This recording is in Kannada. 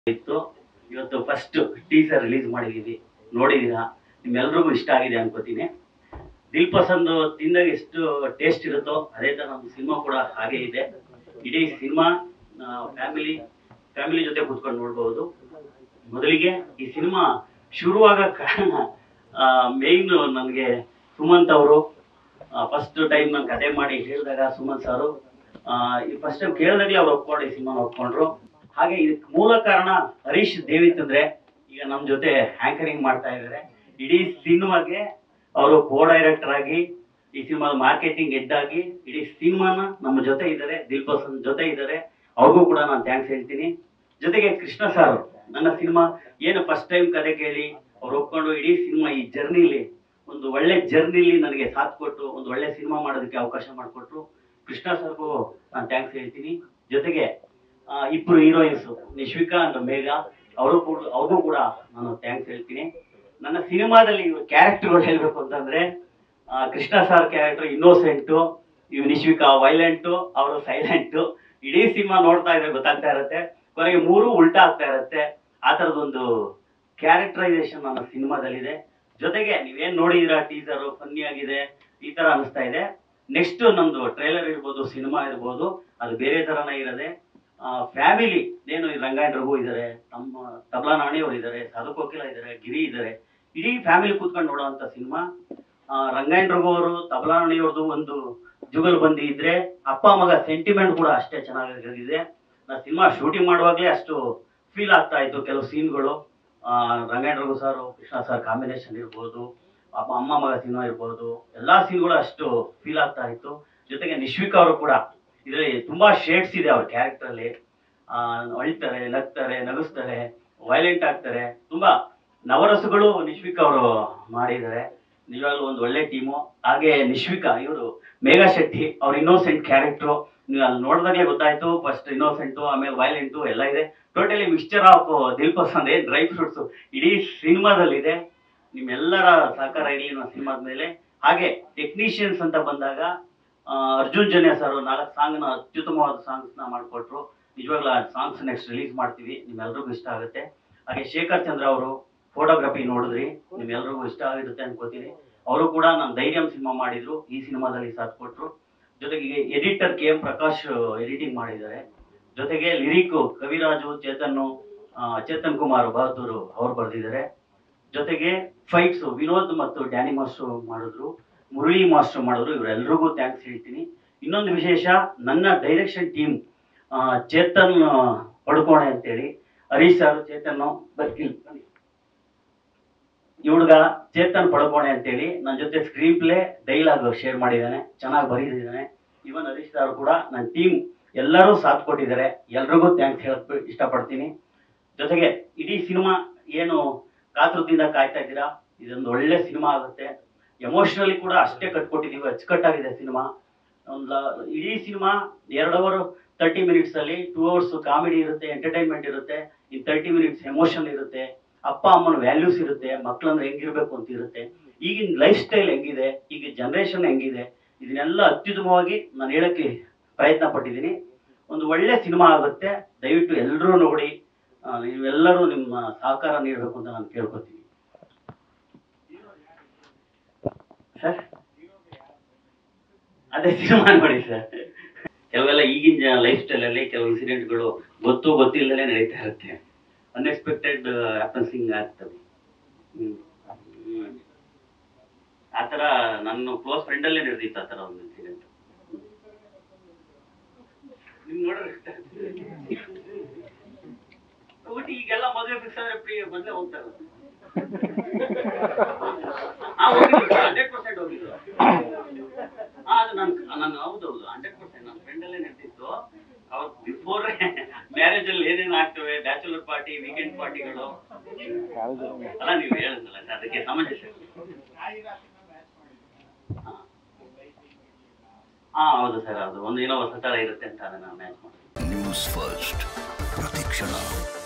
ಇತ್ತು ಇವತ್ತು ಫಸ್ಟ್ ಟೀಸರ್ ರಿಲೀಸ್ ಮಾಡಿದೀವಿ ನೋಡಿದೀರಾ ನಿಮ್ಮೆಲ್ರಿಗೂ ಇಷ್ಟ ಆಗಿದೆ ಅನ್ಕೋತೀನಿ ದಿಲ್ ಪಸಂದ್ ತಿಂದಾಗ ಎಷ್ಟು ಟೇಸ್ಟ್ ಇರುತ್ತೋ ಅದೇ ತರ ನಮ್ಮ ಸಿನಿಮಾ ಕೂಡ ಹಾಗೆ ಇದೆ ಇಡೀ ಸಿನಿಮಾ ಫ್ಯಾಮಿಲಿ ಫ್ಯಾಮಿಲಿ ಜೊತೆ ಕೂತ್ಕೊಂಡು ನೋಡ್ಬೋದು ಮೊದಲಿಗೆ ಈ ಸಿನಿಮಾ ಶುರುವಾಗ ಕಾರಣ ಮೇಯ್ನ್ ನನಗೆ ಸುಮಂತ್ ಅವರು ಫಸ್ಟ್ ಟೈಮ್ ನಾನು ಕತೆ ಮಾಡಿ ಹೇಳಿದಾಗ ಸುಮಂತ್ ಸಾರು ಈ ಫಸ್ಟ್ ಟೈಮ್ ಕೇಳಿದಾಗಲೇ ಅವ್ರು ಒಪ್ಕೊಂಡು ಈ ಸಿನಿಮಾನ ಒಪ್ಕೊಂಡ್ರು ಹಾಗೆ ಇದಕ್ಕೆ ಮೂಲ ಕಾರಣ ಹರೀಶ್ ದೇವಿತ್ ಅಂದ್ರೆ ಈಗ ನಮ್ಮ ಜೊತೆ ಆಂಕರಿಂಗ್ ಮಾಡ್ತಾ ಇದ್ದಾರೆ ಇಡೀ ಸಿನಿಮಾಗೆ ಅವರು ಕೋ ಡೈರೆಕ್ಟರ್ ಆಗಿ ಈ ಸಿನಿಮಾದ ಮಾರ್ಕೆಟಿಂಗ್ ಹೆಡ್ ಆಗಿ ಇಡೀ ಸಿನಿಮಾನ ನಮ್ಮ ಜೊತೆ ಇದ್ದಾರೆ ದಿಲ್ ಪಸಂದ್ ಜೊತೆ ಇದ್ದಾರೆ ಅವ್ರಿಗೂ ಕೂಡ ನಾನು ಥ್ಯಾಂಕ್ಸ್ ಹೇಳ್ತೀನಿ ಜೊತೆಗೆ ಕೃಷ್ಣ ಸರ್ ನನ್ನ ಸಿನಿಮಾ ಏನು ಫಸ್ಟ್ ಟೈಮ್ ಕತೆ ಕೇಳಿ ಅವ್ರು ಒಪ್ಕೊಂಡು ಇಡೀ ಸಿನಿಮಾ ಈ ಜರ್ನಿಲಿ ಒಂದು ಒಳ್ಳೆ ಜರ್ನಿಲಿ ನನಗೆ ಸಾಥ್ ಕೊಟ್ಟು ಒಂದು ಒಳ್ಳೆ ಸಿನಿಮಾ ಮಾಡೋದಕ್ಕೆ ಅವಕಾಶ ಮಾಡಿಕೊಟ್ರು ಕೃಷ್ಣ ಸರ್ಗೂ ನಾನು ಥ್ಯಾಂಕ್ಸ್ ಹೇಳ್ತೀನಿ ಜೊತೆಗೆ ಆ, ಇಬ್ರು ಹೀರೋಯಿನ್ಸ್ ನಿಶ್ವಿಕಾ ಅಂಡ್ ಮೇಘ ಅವರು ಕೂಡ ಅವ್ರಿಗೂ ಕೂಡ ನಾನು ಥ್ಯಾಂಕ್ಸ್ ಹೇಳ್ತೀನಿ ನನ್ನ ಸಿನಿಮಾದಲ್ಲಿ ಇವ್ರ ಕ್ಯಾರೆಕ್ಟರ್ಗಳು ಹೇಳ್ಬೇಕು ಅಂತಂದ್ರೆ ಆ, ಕೃಷ್ಣ ಸರ್ ಕ್ಯಾರೆಕ್ಟರ್ ಇನ್ನೋಸೆಂಟು ಇವ್ ನಿಶ್ವಿಕಾ ವೈಲೆಂಟು ಅವರು ಸೈಲೆಂಟು ಇಡೀ ಸಿನಿಮಾ ನೋಡ್ತಾ ಇದ್ರೆ ಗೊತ್ತಾಗ್ತಾ ಇರುತ್ತೆ ಕೊನೆಗೆ ಮೂರು ಉಲ್ಟಾ ಆಗ್ತಾ ಇರುತ್ತೆ ಆ ಥರದೊಂದು ಕ್ಯಾರೆಕ್ಟರೈಸೇಷನ್ ನನ್ನ ಸಿನಿಮಾದಲ್ಲಿದೆ ಜೊತೆಗೆ ನೀವೇನ್ ನೋಡಿದಿರಾ ಟೀಸರ್ ಫನ್ನಿ ಆಗಿದೆ ಈ ತರ ಅನಿಸ್ತಾ ಇದೆ ನೆಕ್ಸ್ಟ್ ನಮ್ದು ಟ್ರೈಲರ್ ಇರ್ಬೋದು ಸಿನಿಮಾ ಇರ್ಬೋದು ಅದು ಬೇರೆ ತರನೇ ಇರದೆ ಫ್ಯಾಮಿಲಿ ಏನು ಈ ರಂಗಾಯಣ ರಘು ಇದ್ದಾರೆ ನಮ್ಮ ತಬಲಾ ನಾಣಿಯವರು ಇದ್ದಾರೆ ಸಾಧು ಕೋಕಿಲ ಇದ್ದಾರೆ ಗಿರಿ ಇದ್ದಾರೆ ಇಡೀ ಫ್ಯಾಮಿಲಿ ಕೂತ್ಕೊಂಡು ನೋಡುವಂತ ಸಿನಿಮಾ ರಂಗಾಯಣ ರಘು ಅವರು ತಬಲಾ ನಾಣಿಯವ್ರದ್ದು ಒಂದು ಜುಗಲ್ ಬಂದಿ ಇದ್ರೆ ಅಪ್ಪ ಮಗ ಸೆಂಟಿಮೆಂಟ್ ಕೂಡ ಅಷ್ಟೇ ಚೆನ್ನಾಗಿದೆ ನಾ ಸಿನಿಮಾ ಶೂಟಿಂಗ್ ಮಾಡುವಾಗಲೇ ಅಷ್ಟು ಫೀಲ್ ಆಗ್ತಾ ಇತ್ತು ಕೆಲವು ಸೀನ್ಗಳು Rangayana Raghu sir Krishna sir combination ಇರ್ಬೋದು ಅಪ್ಪ ಅಮ್ಮ ಮಗ ಸಿನಿಮಾ ಇರ್ಬೋದು ಎಲ್ಲಾ ಸೀನ್ಗಳು ಅಷ್ಟು ಫೀಲ್ ಆಗ್ತಾ ಇತ್ತು ಜೊತೆಗೆ ನಿಶ್ವಿಕಾ ಅವರು ಕೂಡ ಇದರಲ್ಲಿ ತುಂಬಾ ಶೇಡ್ಸ್ ಇದೆ ಅವ್ರ ಕ್ಯಾರೆಕ್ಟರ್ ಅಲ್ಲಿ ಆ, ಅಳ್ತಾರೆ ನಗ್ತಾರೆ ನಗಿಸ್ತಾರೆ ವೈಲೆಂಟ್ ಆಗ್ತಾರೆ ತುಂಬಾ ನವರಸಗಳು ನಿಶ್ವಿಕಾ ಅವರು ಮಾಡಿದ್ದಾರೆ ನಿಜವಾಗ್ಲೂ ಒಂದು ಒಳ್ಳೆ ಟೀಮು ಹಾಗೆ ನಿಶ್ವಿಕಾ ಇವರು ಮೇಘಾ ಶೆಟ್ಟಿ ಅವ್ರ ಇನ್ನೋಸೆಂಟ್ ಕ್ಯಾರೆಕ್ಟ್ರು ನೀವು ಅಲ್ಲಿ ನೋಡಿದಾಗಲೇ ಗೊತ್ತಾಯ್ತು ಫಸ್ಟ್ ಇನ್ನೋಸೆಂಟು ಆಮೇಲೆ ವೈಲೆಂಟು ಎಲ್ಲ ಇದೆ ಟೋಟಲಿ ಮಿಕ್ಸ್ಚರ್ ಆಫ್ ದಿಲ್ ಪಸಂದ್ ಏನ್ ಡ್ರೈ ಫ್ರೂಟ್ಸ್ ಇಡೀ ಸಿನಿಮಾದಲ್ಲಿದೆ ನಿಮ್ಮೆಲ್ಲರ ಸಹಕಾರ ಇರಲಿ ನಮ್ಮ ಸಿನಿಮಾದ ಮೇಲೆ ಹಾಗೆ ಟೆಕ್ನಿಷಿಯನ್ಸ್ ಅಂತ ಬಂದಾಗ ಆ, ಅರ್ಜುನ್ ಜನ್ಯ ಸರ್ ನಾಲ್ಕು ಸಾಂಗ್ನ ಅತ್ಯುತ್ತಮವಾದ ಸಾಂಗ್ಸ್ನ ಮಾಡಿಕೊಟ್ರು ನಿಜವಾಗ್ಲೂ ಆ ಸಾಂಗ್ಸ್ ನೆಕ್ಸ್ಟ್ ರಿಲೀಸ್ ಮಾಡ್ತೀವಿ ನಿಮ್ಮೆಲ್ರಿಗೂ ಇಷ್ಟ ಆಗುತ್ತೆ ಹಾಗೆ ಶೇಖರ್ ಚಂದ್ರ ಅವರು ಫೋಟೋಗ್ರಫಿ ನೋಡಿದ್ರಿ ನಿಮ್ಮೆಲ್ರಿಗೂ ಇಷ್ಟ ಆಗಿರುತ್ತೆ ಅನ್ಕೋತೀನಿ ಅವರು ಕೂಡ ನಾನು ಧೈರ್ಯಂ ಸಿನಿಮಾ ಮಾಡಿದ್ರು ಈ ಸಿನಿಮಾದಲ್ಲಿ ಸಾಥ್ ಕೊಟ್ರು ಜೊತೆಗೆ editor K M Prakash editing ಮಾಡಿದ್ದಾರೆ ಜೊತೆಗೆ ಲಿರಿಕ್ ಕವಿರಾಜು ಚೇತನ್ ಆ, ಚೇತನ್ ಕುಮಾರ್ ಬಹದ್ದೂರು ಅವ್ರು ಬರೆದಿದ್ದಾರೆ ಜೊತೆಗೆ ಫೈಟ್ಸ್ ವಿನೋದ್ ಮತ್ತು ಡ್ಯಾನಿ ಮಾಸ್ಟರ್ ಮಾಡಿದ್ರು ಮುರಳಿ ಮಾಸ್ಟರ್ ಮಾಡಿದ್ರು ಇವರೆಲ್ರಿಗೂ ಥ್ಯಾಂಕ್ಸ್ ಹೇಳ್ತೀನಿ ಇನ್ನೊಂದು ವಿಶೇಷ ನನ್ನ ಡೈರೆಕ್ಷನ್ ಟೀಮ್ ಚೇತನ್ ಆ, ಪಡ್ಕೋಣೆ ಅಂತೇಳಿ ಹರೀಶ್ ಸರ್ ಚೇತನ್ ಬರ್ಕಿಲ್ ಈ ಹುಡುಗ ಚೇತನ್ ಪಡ್ಕೋಣೆ ಅಂತೇಳಿ ನನ್ನ ಜೊತೆ ಸ್ಕ್ರೀನ್ ಪ್ಲೇ ಡೈಲಾಗ್ ಶೇರ್ ಮಾಡಿದ್ದಾನೆ ಚೆನ್ನಾಗಿ ಬರೀದಿದ್ದಾನೆ ಇವನ್ ಹರೀಶ್ ಸರ್ ಕೂಡ ನನ್ನ ಟೀಮ್ ಎಲ್ಲರೂ ಸಾಥ್ ಕೊಟ್ಟಿದ್ದಾರೆ ಎಲ್ರಿಗೂ ಥ್ಯಾಂಕ್ಸ್ ಹೇಳಕ್ ಇಷ್ಟಪಡ್ತೀನಿ ಜೊತೆಗೆ ಇಡೀ ಸಿನಿಮಾ ಏನು ಕಾತುರದಿಂದ ಕಾಯ್ತಾ ಇದ್ದೀರಾ ಇದೊಂದು ಒಳ್ಳೆ ಸಿನಿಮಾ ಆಗುತ್ತೆ ಎಮೋಷನಲಿ ಕೂಡ ಅಷ್ಟೇ ಕಟ್ಕೊಟ್ಟಿದ್ದೀವಿ ಅಚ್ಚುಕಟ್ಟಾಗಿದೆ ಸಿನಿಮಾ ಒಂದು ಇಡೀ ಸಿನಿಮಾ ಎರಡು ಅವರ್ ತರ್ಟಿ ಮಿನಿಟ್ಸ್ ಅಲ್ಲಿ ಟೂ ಅವರ್ಸ್ ಕಾಮಿಡಿ ಇರುತ್ತೆ ಎಂಟರ್ಟೈನ್ಮೆಂಟ್ ಇರುತ್ತೆ ಇನ್ ತರ್ಟಿ ಮಿನಿಟ್ಸ್ ಎಮೋಷನ್ ಇರುತ್ತೆ ಅಪ್ಪ ಅಮ್ಮನ ವ್ಯಾಲ್ಯೂಸ್ ಇರುತ್ತೆ ಮಕ್ಳಂದ್ರೆ ಹೆಂಗಿರ್ಬೇಕು ಅಂತ ಇರುತ್ತೆ ಈಗಿನ ಲೈಫ್ ಸ್ಟೈಲ್ ಹೆಂಗಿದೆ ಈಗ ಜನರೇಷನ್ ಹೆಂಗಿದೆ ಇದನ್ನೆಲ್ಲ ಅತ್ಯುತ್ತಮವಾಗಿ ನಾನು ಹೇಳಕ್ಕೆ ಪ್ರಯತ್ನ ಪಟ್ಟಿದ್ದೀನಿ ಒಂದು ಒಳ್ಳೆ ಸಿನಿಮಾ ಆಗುತ್ತೆ ದಯವಿಟ್ಟು ಎಲ್ಲರೂ ನೋಡಿ ಆ, ನೀವೆಲ್ಲರೂ ನಿಮ್ಮ ಸಹಕಾರ ನೀಡಬೇಕು ಅಂತ ನಾನು ಕೇಳ್ಕೊತೀನಿ ಸರ್ ಅದೇ ಸಿನಿಮಾ ನೋಡಿ ಸರ್ ಕೆಲವೆಲ್ಲ ಈಗಿನ ಲೈಫ್ ಸ್ಟೈಲಲ್ಲಿ ಕೆಲವು ಇನ್ಸಿಡೆಂಟ್ಗಳು ಗೊತ್ತು ಗೊತ್ತಿಲ್ಲದೆ ನಡೀತಾ ಇರುತ್ತೆ ಅನ್ಎಕ್ಸ್ಪೆಕ್ಟೆಡ್ ಹ್ಯಾಪನ್ಸಿಂಗ್ ಆಗ್ತದೆ ಹ್ಮ್. ಹ್ಮ್. ಆ ಥರ ನನ್ನ ಕ್ಲೋಸ್ ಫ್ರೆಂಡಲ್ಲೇ ನಡೆದಿತ್ತು ಆ ಥರ ಒಂದು ಇನ್ಸಿಡೆಂಟ್ ನಿಮ್ಗೆ ನೋಡ್ರಿ ಒಟ್ಟು ಈಗೆಲ್ಲ ಮದುವೆ ಫಿಕ್ಸ್ ಆದ್ರೆ ಪ್ರಿಯ ಮೊದಲೇ ಹೋಗ್ತಾರೆ ಹಾ ಹೋಗಿದ್ರು ಹಂಡ್ರೆಡ್ ಪರ್ಸೆಂಟ್ ಹೋಗಿದ್ರು ಹಾ ಅದು ನಾನು ನಾನು ಹೌದೌದು ಹಂಡ್ರೆಡ್ ಪರ್ಸೆಂಟ್ ನನ್ನ ಫ್ರೆಂಡಲ್ಲೇ ನಡೆದಿತ್ತು ಅವ್ರು ಬಿಫೋರ್ ಮ್ಯಾರೇಜ್ ಅಲ್ಲಿ ಏನೇನು ಆಗ್ತವೆ ಬ್ಯಾಚುಲರ್ ಪಾರ್ಟಿ ವೀಕೆಂಡ್ ಪಾರ್ಟಿಗಳು ಅಲ್ಲ ನೀವು ಹೇಳಿದ್ನಲ್ಲ ಸರ್ ಅದಕ್ಕೆ ಸಮಂಜಸ ಹಾ. ಹಾ ಹೌದು ಸರ್ ಹೌದು ಒಂದು ಏನೋ ಹೊಸ ತರ ಇರುತ್ತೆ ಅಂತ ಅದನ್ನ ಮ್ಯಾಚ್ ಮಾಡಿ ನ್ಯೂಸ್ ಫಸ್ಟ್ ಪ್ರತಿಕ್ಷಣ